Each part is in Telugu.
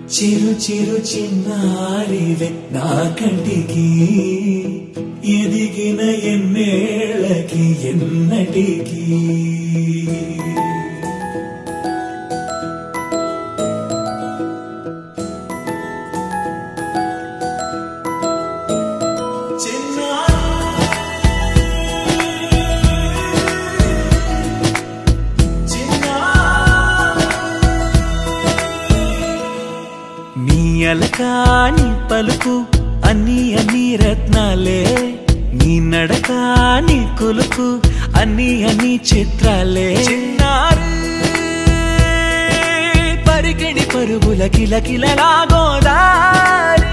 చిరు చిరు చిన్నారివే నా కంటికి ఎదిగిన ఎన్నేళ్ళకి ఎన్నటికి నీ అలకాని పలుకు అన్ని అన్ని రత్నాలే నీ నడక నీ కొలుకు అన్ని అన్ని చిత్రాలే చిన్నారు పరికిణి పరుగుల కిల కిలలా గోదారి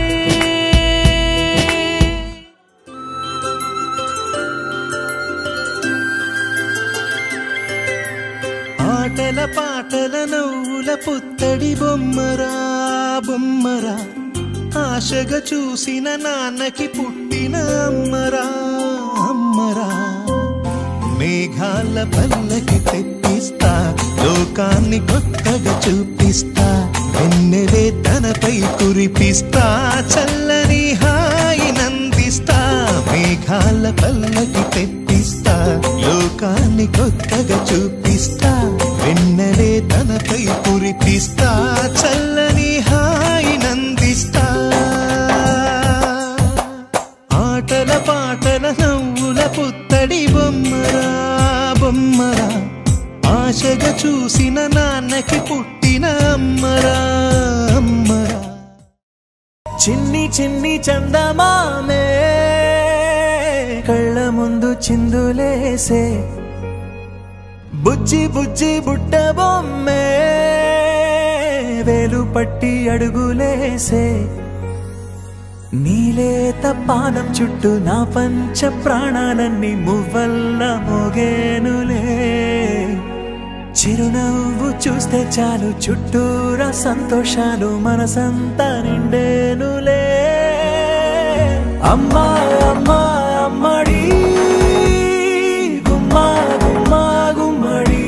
ఆటల పాటల నవ్వుల పుత్తడి బొమ్మరా బొమ్మరా ఆశగా చూసిన నాన్నకి పుట్టిన అమ్మరా అమ్మరా మేఘాల పల్లకి తెప్పిస్తా లోకాన్ని కొత్తగా చూపిస్తా వెన్నెలే తనపై కురిపిస్తా చల్లని హాయి నందిస్తా మేఘాల పల్లకి తెప్పిస్తా లోకాన్ని కొత్తగా చూపిస్తా వెన్నెలే తనపై కురిపిస్తా చల్లని హాయి నందిస్తా ఆటల పాటల నవ్వుల పుత్తడి బొమ్మరా బొమ్మరా ఆశగా చూసిన నాన్నకి పుట్టిన అమ్మరా అమ్మరా చిన్ని చిన్ని చందమామే కళ్ళ ముందు చిందులేసే బుజ్జి బుజ్జి బుట్ట బొమ్మే వేలు పట్టి అడుగులేసే నీలేత పానం చుట్టూ నా పంచ ప్రాణాలన్నీ మువ్వల్ల మోగేనులే చిరునవ్వు చూస్తే చాలు చుట్టూరా సంతోషాలు మనసంతా నిండేనులే అమ్మా అమ్మా అమ్మడి గుమ్మా గుమ్మా గుమ్మడి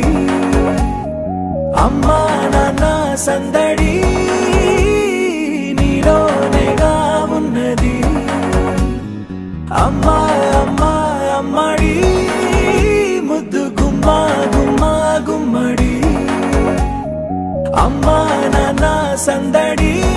అమ్మా నాన్న సందడి నీలోనేగా ఉన్నది అమ్మా అమ్మా అమ్మడి ముద్దు గుమ్మా గుమ్మా గుమ్మడి అమ్మా నాన్న సందడి